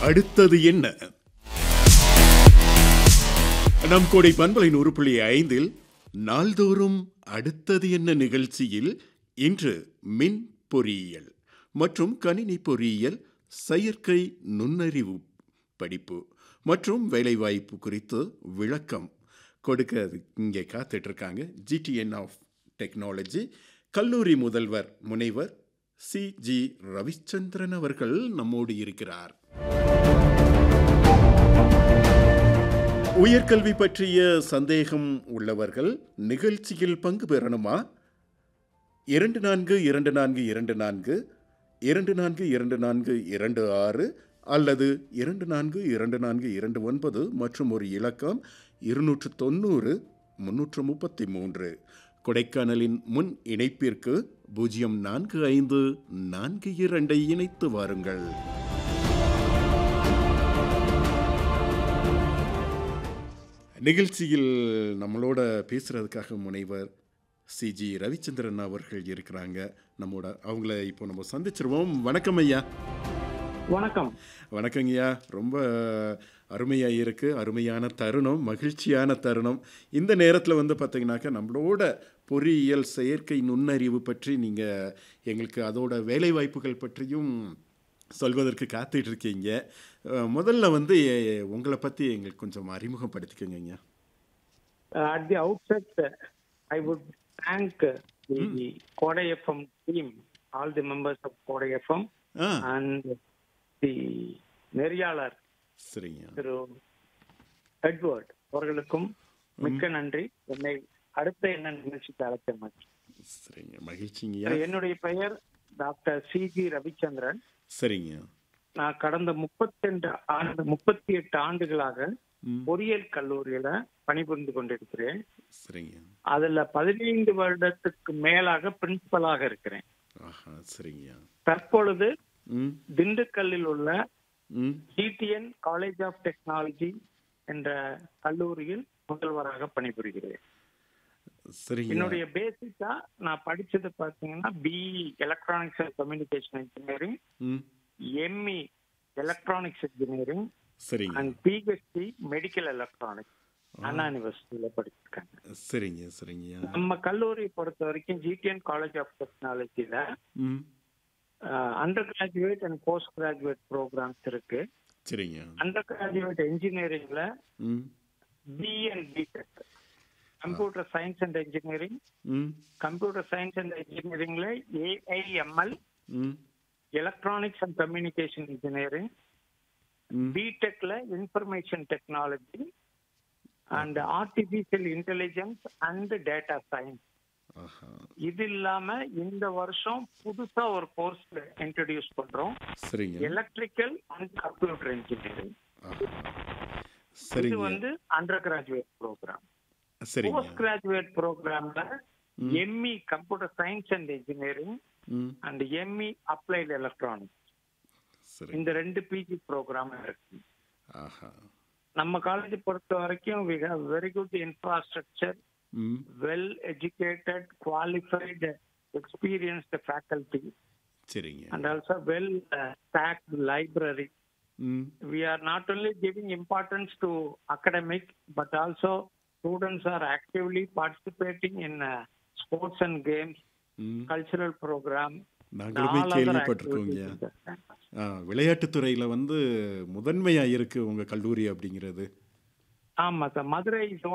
அடுத்தது என்ன நம் கோடை பண்பலை நூறு புள்ளி ஐந்தில் நாள்தோறும் அடுத்தது என்ன நிகழ்ச்சியில் இன்று மின் பொறியியல் மற்றும் கணினி பொறியியல் செயற்கை நுண்ணறிவு படிப்பு மற்றும் வேலைவாய்ப்பு குறித்து விளக்கம் கொடுக்க இங்கே காத்துட்டு இருக்காங்க ஜிடிஎன் ஆஃப் டெக்னாலஜி கல்லூரி முதல்வர் முனைவர் சி ஜி ரவிச்சந்திரன் அவர்கள் நம்மோடு இருக்கிறார் உயர்கல்வி பற்றிய சந்தேகம் உள்ளவர்கள் நிகழ்ச்சியில் பங்கு பெறணுமா இரண்டு நான்கு இரண்டு நான்கு இரண்டு நான்கு இரண்டு நான்கு இரண்டு நான்கு இரண்டு ஆறு அல்லது இரண்டு நான்கு இரண்டு நான்கு இரண்டு ஒன்பது மற்றும் ஒரு இலக்கம் இருநூற்று தொண்ணூறு முன்னூற்று முப்பத்தி மூன்று கொடைக்கானலின் முன் இணைப்பிற்கு பூஜ்ஜியம் நான்கு ஐந்து நான்கு இரண்டை இணைத்து வாருங்கள் நிகழ்ச்சியில் நம்மளோட பேசுறதுக்காக முனைவர் சிஜி ரவிச்சந்திரன் அவர்கள் இருக்கிறாங்க நம்மோட அவங்கள இப்போ நம்ம சந்திச்சிருவோம் வணக்கம் ஐயா வணக்கம் வணக்கங்கய்யா ரொம்ப அருமையாக இருக்கு அருமையான தருணம் மகிழ்ச்சியான தருணம் இந்த நேரத்தில் வந்து பார்த்தீங்கன்னாக்கா நம்மளோட பொறியியல் செயற்கை நுண்ணறிவு பற்றி நீங்கள் எங்களுக்கு அதோட வேலை வாய்ப்புகள் பற்றியும் சொல்வதற்கு காத்துட்டு இருக்கீங்க அஹ், முதல்ல வந்து எ- உங்களை பற்றி எங்களுக்கு கொஞ்சம் அறிமுகப்படுத்திக்கோங்க ஐயா Uh, at the outset, uh, I would thank uh, the Koda FM team, all the members of Koda FM, ah and the நெறியாளர் சரிங்க திரு எட்வர்ட் அவர்களுக்கும் மிக்க நன்றி என்னை அடுத்த என்ன நிகழ்ச்சிக்கு அழைத்தமைக்கு சரிங்க மகிழ்ச்சிங்கய்யா என்னுடைய பெயர் டாக்டர் சி ஜி ரவிச்சந்திரன் சரிங்க நான் கடந்த முப்பத்தெண்டு ஆண்டு முப்பத்தி எட்டு ஆண்டுகளாக ம் பொறியியல் கல்லூரியில பணிபுரிந்து கொண்டிருக்கிறேன் சரிங்க அதுல பதினைந்து வருடத்துக்கு மேலாக பிரின்சிபலாக இருக்கிறேன் ஆஹா சரிங்கய்யா தற்பொழுது ம் திண்டுக்கல்லில் உள்ள ம் ஜிடிஎன் காலேஜ் ஆஃப் டெக்னாலஜி என்ற கல்லூரியில் முதல்வராக பணிபுரிகிறேன் சரிங்க என்னுடைய பேசிக்கா நான் படிச்சது பாத்தீங்கன்னா BE electronics and communication engineering ம் எம்இ எலக்ட்ரானிக்ஸ் இன்ஜினியரிங் சரிங்க and PhD medical electronics Anna யூனிவர்சிட்டியில படிச்சிருக்காங்க சரிங்க சரிங்கய்யா நம்ம கல்லூரியை பொறுத்த வரைக்கும் ஜிடிஎன் காலேஜ் ஆஃப் டெக்னாலஜில ம் undergraduate and postgraduate programs இருக்கு சரிங்க அண்டர் கிராஜுவேட் இன்ஜினியரிங்ல ம் BE and BTech computer science and engineering ம் கம்ப்யூட்டர் சயின்ஸ் அண்ட் இன்ஜினியரிங்ல ஏஐஎம்எல் ம் எலக்ட்ரானிக்ஸ் அண்ட் கம்யூனிகேஷன் இன்ஜினியரிங் ம் பிடெக்ல information technology and artificial intelligence and data science ஆஹா இது இல்லாம இந்த வருஷம் புதுசா ஒரு கோர்ஸ் இன்ட்ரடியூஸ் பண்றோம் சரிங்க எலக்ட்ரிக்கல் அண்ட் கம்ப்யூட்டர் இன்ஜினியரிங் ஆஹா இது சரிங்க வந்து அண்டர் கிராஜுவேட் ப்ரோக்ராம் சரிங்க போஸ்ட் கிராஜுவேட் ப்ரோக்ராம்ல ME computer science and engineering ம் அண்ட் எம்இ அப்ளைடு எலக்ட்ரானிக்ஸ் சரி இந்த ரெண்டு பிஜி ப்ரோக்ராம் இருக்கு ஆஹா நம்ம காலேஜ் பொறுத்த வரைக்கும் we have very good infrastructure ம் well educated qualified experienced faculty சரிங்க and also well stacked library ம் we are not only giving importance to academic but also students are actively participating in uh, sports and games ம் cultural program நாங்களுமே all other கேள்விப்பட்டிருக்கோங்க activities in the campus. ஆ விளையாட்டுத்துறையில் வந்து முதன்மையாக இருக்கு உங்கள் கல்லூரி அப்படிங்கிறது ஆமா சார் மதுரை